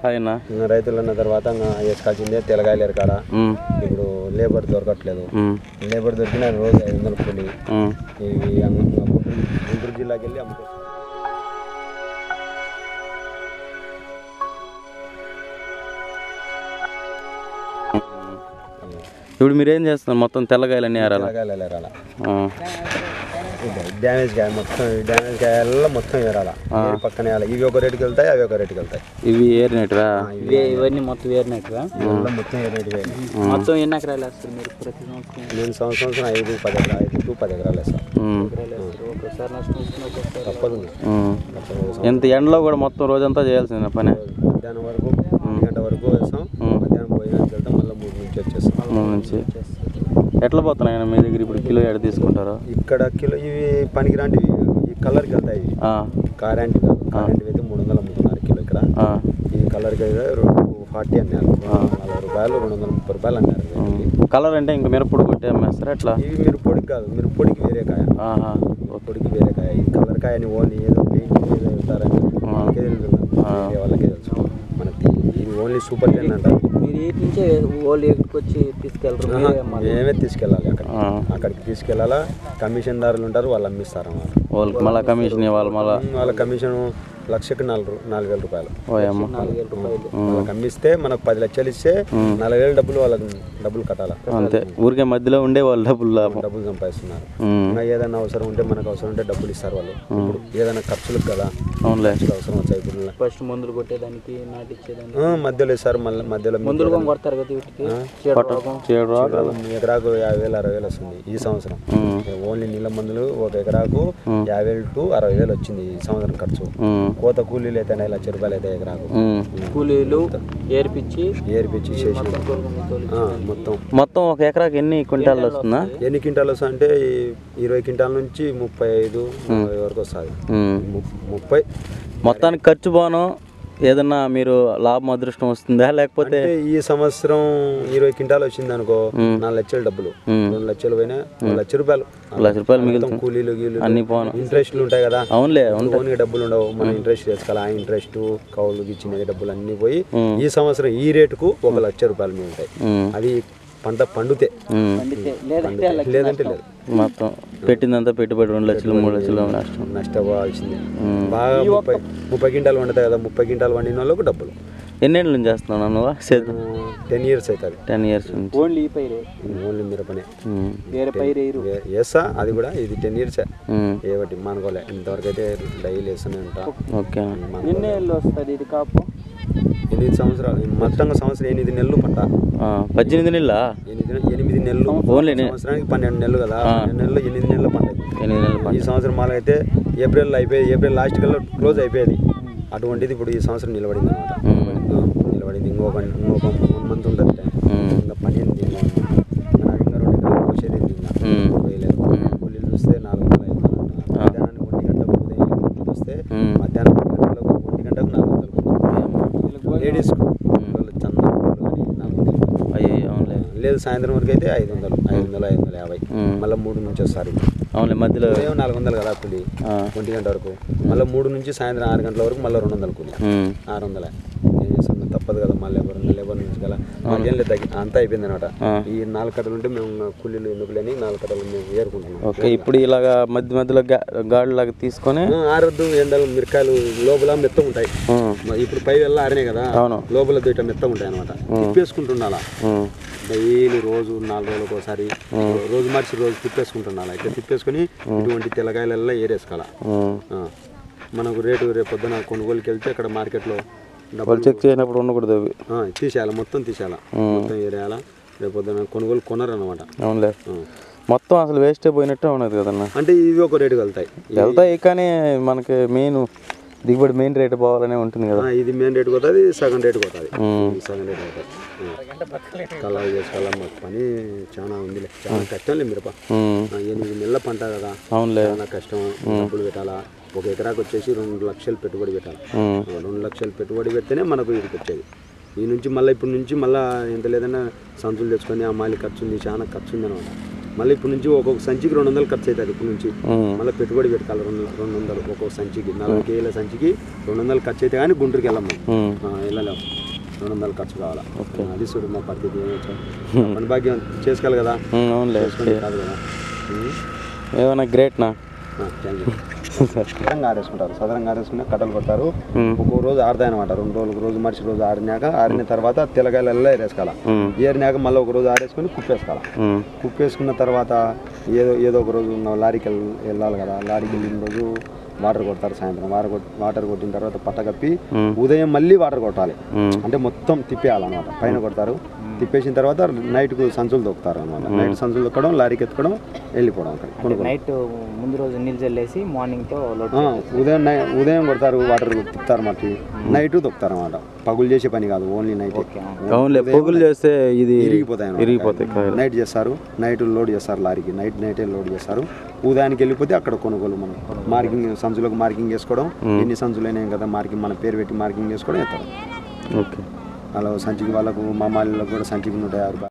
ఆయన ఇంకా రైతులు ఉన్న తర్వాత ఇంకా వేసుకోవాల్సిందే తెలగాయలు ఎరకాడ ఉమ్, ఇప్పుడు లేబర్ దొరకట్లేదు ఉమ్, లేబర్ దొరికిన రోజు ఐదు వందల కూలి ఉమ్. ఇవి అంగ- గుంటూరు గుంటూరు జిల్లాకి వెళ్ళి అమ్ముకోవచ్చు ఇప్పుడు మీరు ఏం చేస్తున్నారు మొత్తం తెల్లగాయలన్నీ ఏరాలా తెలగాయలు ఎరాల ఆ, డ్యామేజ్ కాయ మొత్తం ఈ డ్యామేజ్ కాయల్లో మొత్తం ఎరాల ఏరి పక్కన వేయాలి ఇవి ఒక రేటుకి వెళ్తాయి అవి ఒక రేటుకి వెళ్తాయి ఇవి ఏరినట్టువా ఇవే ఇవన్నీ మొత్తం వేరినట్టుగా ఇవన్నీ మొత్తం ఏ రేటుకి వేయాలి మొత్తం ఎన్ని ఎకరాలు వేస్తారు మీరు ప్రతి సంవత్సరం నేను సంవత్సరం సంవత్సరం ఐదు పది ఎకరాలు ఐదు టు పది ఎకరాలు వేస్తాను ఉమ్, ఒకసారి నష్టం వస్తుంది ఒక్కొక్కసారి తప్పదు ఇంకా. ఉమ్. తప్పదు. ఎంత ఎండలో కూడా మొత్తం రోజంతా చేయాల్సిన పని మధ్యాహ్నం వరకు ఒంటి గంట వరకు వేస్తాం మధ్యాహ్నం భోజనానికి వెళ్తాం మళ్ళీ మూడు నుంచి వచ్చేస్తాం మూడు నుంచి ఎట్లా పోతున్నాయి మీ దగ్గర ఇప్పుడు కిలో ఎడ తీసుకుంటారు ఇక్కడ కిలో ఇవి పనికిరాంటివి ఈ కలర్కి వెళ్తాయి ఇవి ఆ, కారాంటి కాదు కారాంటివి అయితే మూడు వందలు అమ్ముతున్నారు కిలో ఇక్కడ ఆ, ఈ కలర్కి అయితే రెండు ఫార్టీ అన్నారు నలభై రూపాయలు రెండు వందల ముప్పై రూపాయలు అన్నారు వీటికి. కలర్ అంటే ఇంకా మిరప్పుడు కొట్టి అమ్మేస్తారా ఎట్లా ఇవి మీరు పొడికి కాదు మీరు పొడికి వేరే కాయ ఆహా పొడికి వేరే కాయ ఈ కలర్ కాయని ఓన్లీ ఏదో పెయింట్ ఏదో వెళ్తారని వాళ్ళకే తెలుసు వేరే వాళ్ళకే తెలుసు మనకి తెలియదు. ఇది ఓన్లీ సూపర్ టెన్ అంటారు మీరు వీటి నుంచే వాళ్ళు ఎక్కడికి తీసుకెళ్ళరు మీరే అమ్మాలి. మేమే తీసుకెళ్ళాలి అక్కడ ఆ. అక్కడికి తీసుకెళ్ళాలా కమిషన్ దారులు ఉంటారు వాళ్ళు అమ్మిస్తారు అన్నమాట వాళ్ళకి మళ్ళీ కమిషన్ ఇవ్వాలి మళ్ళీ వాళ్ళ కమిషన్ లక్షకు నాలుగు రూ- నాలుగు వేల రూపాయలు ఓయమ్మ నాలుగు వేల రూపాయలు వాళ్ళకి అమ్మిస్తే మనకు పది లక్షలు ఇస్తే నాలుగు వేలు డబ్బులు వాళ్ళకి డబ్బులు కట్టాలా అంతే ఊరికే మధ్యలో ఉండే వాళ్ళు డబ్బులు లాభం డబ్బులు సంపాదిస్తున్నారు ఉమ్, ఇంకా ఏదైనా అవసరం ఉంటే మనకు అవసరం ఉంటే డబ్బులు ఇస్తారు వాళ్ళు ఇప్పుడు ఏదైనా ఖర్చులకు కదా అవునులే ఖర్చులు అవసరం వచ్చాయి ఇప్పుడు ఫస్ట్ మందులు కొట్టేదానికి నాటిచ్చేదానికి ఆ, మధ్యలో ఇస్తారు మళ్ళీ మధ్యలో మీకు మందులు కూడా కొడతారు కదా వీటికి చీడ రోగం చేయడు రాదు ఎకరాకు యాభై వేలు అరవై వేలు వస్తుంది ఈ సంవత్సరం ఉమ్, ఓన్లీ నీళ్ళ మందులు ఒక ఎకరాకు యాభై వేలు టు అరవై వేలు వచ్చింది ఈ సంవత్సరం ఖర్చు ఉమ్, కోత కూలీలు అయితే లక్ష రూపాయలు అయితే ఎకరాకు ఉమ్. కూలీలు ఏర్పించి ఏరిపించి చేసి ఆ, మొత్తం మొత్తం ఒక ఎకరాకి ఎన్ని క్వింటాలు వస్తుందా ఎన్ని క్వింటాలు వస్తాయి అంటే ఈ ఇరవై క్వింటాల నుంచి ముప్పై ఐదు నలభై వరకు వస్తుంది ఉమ్. ము- ముప్పై మొత్తానికి ఖర్చు పోను ఏదన్నా మీరు లాభం అదృష్టం వస్తుందా లేకపోతే అంటే ఈ సంవత్సరం ఇరవై క్వింటాలు వచ్చింది అనుకో నాలుగు లక్షల డబ్బులు రెండు లక్షలు పోయినా రెండు లక్ష రూపాయలు లక్ష రూపాయలు మొత్తం మిగులుతుంది కూలీలు గీలు అన్ని పోను ఇంట్రెస్ట్లు ఉంటాయి కదా అవునులే ఓన్గా డబ్బులు ఉండవు మనం ఇంట్రెస్ట్ చేసుకోవాలి ఆ ఇంట్రెస్ట్ కౌలు ఇచ్చినది డబ్బులు అన్ని పోయి ఈ సంవత్సరం ఈ రేటుకు ఒక లక్ష రూపాయలు మీద ఉంటాయి ఉమ్, అది పంట పండుతే ఉమ్. పండితే లేదంటే పండితే. లేదంటే లేదు మొత్తం పెట్టిందంతా పెట్టుబడి రెండు లక్షలు మూడు లక్షలు నష్టం నష్టపోవాల్సిందే ఉమ్. బాగా ముప్పై ముప్పై క్వింటాలు వండుతాయి కదా ముప్పై క్వింటాలు వండిన వాళ్ళకు డబ్బులు ఎన్నేళ్ళ నుంచి చేస్తున్నావు నువ్వు సేద్యం టెన్ ఇయర్స్ అవుతుంది టెన్ ఇయర్స్ నుంచి ఓన్లీ ఈ పైరే ఓన్లీ మిరపనే ఉమ్, వేరే పైరు వేయరు వే- వేస్తా అది కూడా ఇది టెన్ ఇయర్స్ ఉమ్, ఏ ఒకటి మానుకోలే ఇంతవరకు అయితే డైలీ వేస్తూనే ఉంటా ఓకే ఎన్ని ఏళ్ళు వస్తుంది ఇది కాపు ఎనిమిది సంవత్సరాలు మొత్తంగా సంవత్సరం ఎనిమిది నెలలు పంట ఆ, పద్దెనిమిది నెలల ఎనిమిది ఎనిమిది నెలలు ఓన్లీ నే- సంవత్సరానికి పన్నెండు నెలలు కదా పన్నెండు నెలలు ఎనిమిది నెలల పంట ఇది. ఎనిమిది నెలల ఈ పంట సంవత్సరం మాలో అయితే ఏప్రిల్ అయిపోయి ఏప్రిల్ లాస్ట్ కల్లా క్లోజ్ అయిపోయేది అటువంటిది ఇప్పుడు ఈ సంవత్సరం నిలబడింది అనమాట ఉమ్, నిలబడింది ఇంకొక ఇంకొక వన్ మంత్ ఉంటుంది టైం ఉమ్, ఇంకా పని ఉంది ఇంకా నాకు ఇంకా రెండు ఎకరాలు కోసేది ఉంది ఇంకా ఉమ్, వేయలేదు కూలీలు చూస్తే నాలుగు వందలు ఐదు వందలు అంటున్నారు. మధ్యాహ్నానికి ఒంటి గంటకు ఉదయం ఏడు గంటలకు వస్తే ఉమ్. మధ్యాహ్నం ఒంటి గంటలకు ఒంటి గంటకు నాలుగు వందలు లేడీస్ చందా కానీ నాలుగు వందలు అయ్యో అవునులే లేదు సాయంత్రం వరకు అయితే ఐదు వందలు ఐదు వందలు ఐదు వందల యాభై ఉమ్, మళ్ళీ మూడు నుంచి వస్తారు అవునులే మధ్యలో ఉదయం నాలుగు వందలు కదా కూలి ఆ, ఒంటి గంట వరకు మళ్ళీ మూడు నుంచి సాయంత్రం ఆరు గంటల వరకు మళ్ళీ రెండు వందలు కూలి ఉమ్, ఆరు వందల ఏం చేస్తాం తప్పదు కదా మళ్ళీ లేబర్ ఉంది లేబర్ నుంచి కదా మాకేం లేదు తగ్గి అంతా అయిపోయింది అనమాట ఆ. ఈ నాలుగు కట్టలు ఉంటే మేము కూలీలు ఎందుకు లేని నాలుగు కట్టలు మేము ఏరుకుంటున్నాం ఓకే ఇప్పుడు ఇలాగా మధ్య మధ్యలో గా గాడి లాగా తీసుకొని ఆ, ఆరొద్దు ఎండలు మిరకాయలు లోపల మెత్తగా ఉంటాయి ఉమ్, మ- ఇప్పుడు పై వెళ్ళ ఆరినాయి కదా అవును. లోపల దుట్ట మెత్తగా ఉంటాయి అనమాట తిప్పేసుకుంటుండాలా ఉమ్, డైలీ రోజు నాలుగు రోజులకు ఒకసారి రోజు మార్చి రోజు తిప్పేసుకుంటున్నాలా ఇట్లా తిప్పేసుకుని ఇటువంటి తెల్లకాయలల్లో ఏరేసుకోవాలా ఉమ్. ఆ. మనకు రేటు రేపు పొద్దున కొనుగోలుకి వెళ్తే అక్కడ మార్కెట్లో డబ్బులు వాళ్ళు చెక్ చేయనప్పుడు ఉండకూడదు అవి ఆ, తీసేయాలి మొత్తం తీసేయాలా మొత్తం ఏరేయాలా రేపు పొద్దున కొనుగోలు కొనరు అనమాట అవునులే మొత్తం అసలు వేస్టే పోయినట్టే ఉన్నది కదన్న అంటే ఇవి ఒక రేటుకి వెళ్తాయి వెళ్తాయి కానీ మనకి మెయిన్ దిగుబడి మెయిన్ రేట్ పోవాలనే ఉంటుంది కదా ఆ, ఇది మెయిన్ రేటుకి పోతుంది సగం రేటుకి పోతుంది ఉమ్, సగం రేటు పోతుంది కలర్ చేసుకోవాలా మాకు పని చాలా ఉందిలే చాలా కష్టం లేదు మిరప ఉమ్, ఆ, ఎనిమిది నెలల పంట కదా అవునులే చాలా కష్టం డబ్బులు పెట్టాలా ఒక ఎకరాకు వచ్చేసి రెండు లక్షలు పెట్టుబడి పెట్టాలి ఉమ్, ఆ, రెండు లక్షలు పెట్టుబడి పెడితేనే మనకు ఇదికి వచ్చేది ఈ నుంచి మళ్ళీ ఇప్పటి నుంచి మళ్ళీ ఎంత లేదన్నా సంచులు తెచ్చుకొని అమ్మాయిలు ఖర్చు ఉంది చాలా ఖర్చు ఉంది అనమాట మళ్ళీ ఇప్పటి నుంచి ఒక్కొక్క సంచికి రెండు వందలు ఖర్చు అవుతుంది ఇప్పటి నుంచి ఉమ్, మళ్ళీ పెట్టుబడి పెట్టాలి రెండు రెండు వందలు ఒక్కొక్క సంచికి నలభై కేజీల సంచికి రెండు వందలు ఖర్చు అయితే కానీ గుంటూరుకి వెళ్ళాం మేము ఉమ్, ఆ, వెళ్ళలేం రెండు వందలు ఖర్చు కావాలా అది చూడు మా పరిస్థితి ఏమొచ్చా మన భాగ్యం చేసుకోవాలి కదా ఉమ్, అవునులే చేసుకుంటే కాదు కదా ఏమన్నా గ్రేట్నా థ్యాంక్ యూ సదరంగా ఆడేసుకుంటారు సదరంగా ఆడేసుకుని కట్టలు కొడతారు ఉమ్, ఒక్కొక్క రోజు ఆడతాయి అనమాట రెండు రోజులు రోజు మనిషి రోజు ఆడినాక ఆడిన తర్వాత తెల్లగాయలలో ఏరేసుకోవాలి ఉమ్, ఏరినాక మళ్ళీ ఒక రోజు ఆడేసుకొని కుప్పేసుకోవాలి ఉమ్, కుప్పేసుకున్న తర్వాత ఏదో ఏదో ఒక రోజు ఇంకా లారీకి వెళ్ళ- వెళ్ళాలి కదా లారీకి వెళ్ళిన రోజు వాటర్ కొడతారు సాయంత్రం వాటర్ కొట్ వాటర్ కొట్టిన తర్వాత పట్ట కప్పి ఉమ్, ఉదయం మళ్ళీ వాటర్ కొట్టాలి ఉమ్, అంటే మొత్తం తిప్పేయాలన్నమాట పైన కొడతారు తిప్పేసిన తర్వాత నైట్కు సంచులు దొక్కుతారు అనమాట నైట్ సంచులు దొక్కడం లారీకి ఎత్తుకోవడం వెళ్ళిపోవడం అక్కడ కొనుక్కోవడం నైట్ ముందు రోజు నీళ్ళు చల్లేసి మార్నింగ్తో లోడ్ ఆ, ఉదయం నై ఉదయం కొడతారు వాటర్ తిప్పుతారు మట్టి నైట్ దొక్కుతారు అనమాట పగులు చేసే పని కాదు ఓన్లీ నైట్ అవునులే పొగులు చేస్తే ఇది ఇరిగిపోతాయి అన్నమాట. ఇరిగిపోతాయి కాయలు. నైట్ చేస్తారు నైట్ లోడ్ చేస్తారు లారీకి నైట్ నైటే లోడ్ చేస్తారు ఉదయానికి వెళ్ళిపోతే అక్కడ కొనుగోలు మనం మార్కింగ్ సంచులకు మార్కింగ్ చేసుకోవడం ఎన్ని సంచులు అయినాయి కదా మార్కింగ్ మన పేరు పెట్టి మార్కింగ్ చేసుకోవడం ఎత్తారు ఓకే అలా సంచికి వాళ్ళకు మా మాలకు కూడా సంచికి నూట యాభై రూపాయలు